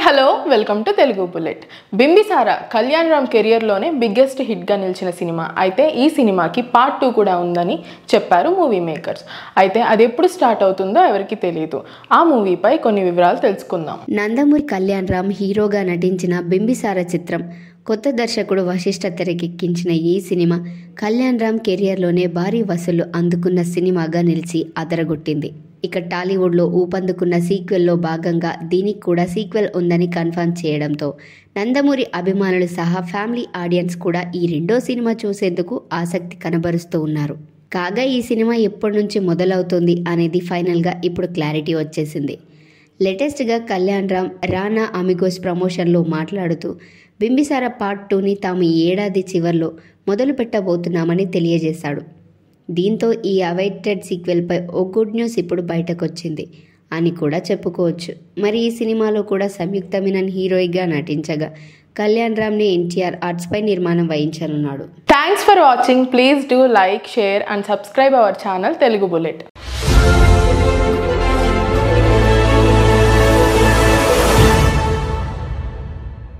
hello welcome to Telugu bullet Bimbisara Kalyan Ram కెరియర్లోనే biggest హిట్గా నిలిచిన సినిమా అయితే ఈ సినిమాకి పార్ట్ టూ కూడా ఉందని చెప్పారు మూవీ మేకర్స్ అయితే అది ఎప్పుడు స్టార్ట్ అవుతుందో ఎవరికి తెలియదు ఆ మూవీపై కొన్ని వివరాలు తెలుసుకుందాం నందమూరి కళ్యాణ్ రామ్ హీరోగా నటించిన బింబిసార చిత్రం కొత్త దర్శకుడు వశిష్ఠ తెరకెక్కించిన ఈ సినిమా కళ్యాణ్ రామ్ కెరియర్లోనే భారీ వసూళ్లు అందుకున్న సినిమాగా నిలిచి అదరగొట్టింది ఇక టాలీవుడ్లో ఊపందుకున్న సీక్వెల్లో భాగంగా దీనికి కూడా సీక్వెల్ ఉందని కన్ఫర్మ్ చేయడంతో నందమూరి అభిమానులు సహా ఫ్యామిలీ ఆడియన్స్ కూడా ఈ రెండో సినిమా చూసేందుకు ఆసక్తి కనబరుస్తూ ఉన్నారు కాగా ఈ సినిమా ఎప్పటి నుంచి మొదలవుతుంది అనేది ఫైనల్గా ఇప్పుడు క్లారిటీ వచ్చేసింది లేటెస్ట్గా కళ్యాణ్ రామ్ రానా అమిగోస్ ప్రమోషన్లో మాట్లాడుతూ బింబిసార పార్ట్ టూని తాము ఈ ఏడాది చివర్లో మొదలు పెట్టబోతున్నామని తెలియజేశాడు దీంతో ఈ అవైటెడ్ సీక్వెల్పై ఓ గుడ్ న్యూస్ ఇప్పుడు బయటకొచ్చింది అని కూడా చెప్పుకోవచ్చు మరి ఈ సినిమాలో కూడా సంయుక్త మీనన్ హీరోయిన్గా నటించగా కళ్యాణ్ రామ్ని ఎన్టీఆర్ ఆర్ట్స్పై నిర్మాణం వహించనున్నాడు thanks for watching please do like share and subscribe our channel Telugu bullet